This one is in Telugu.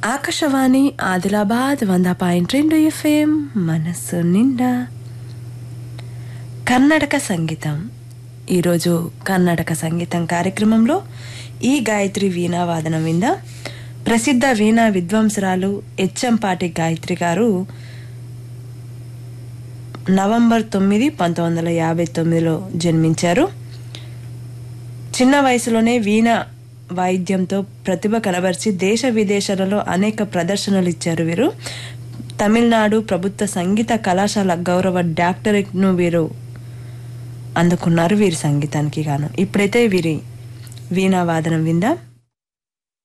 ఆకాశవాణి ఆదిలాబాద్ వంద పాయింట్ రెండు ఎఫ్ఎం మనస్సు నిండా కర్ణాటక సంగీతం ఈరోజు కర్ణాటక సంగీతం కార్యక్రమంలో ఈ గాయత్రి వీణా వాదనం వింద ప్రసిద్ధ వీణా విద్వాంసరాలు హెచ్ఎంపాటి గాయత్రి గారు నవంబర్ తొమ్మిది పంతొమ్మిది వందల యాభై తొమ్మిదిలో జన్మించారు చిన్న వయసులోనే వీణ వాయిద్యంతో ప్రతిభ కనబరిచి దేశ విదేశాలలో అనేక ప్రదర్శనలు ఇచ్చారు వీరు తమిళనాడు ప్రభుత్వ సంగీత కళాశాల గౌరవ డాక్టరేట్ను వీరు అందుకున్నారు వీరి సంగీతానికి గాను ఇప్పుడైతే వీరి వీణా వాదనం విందాం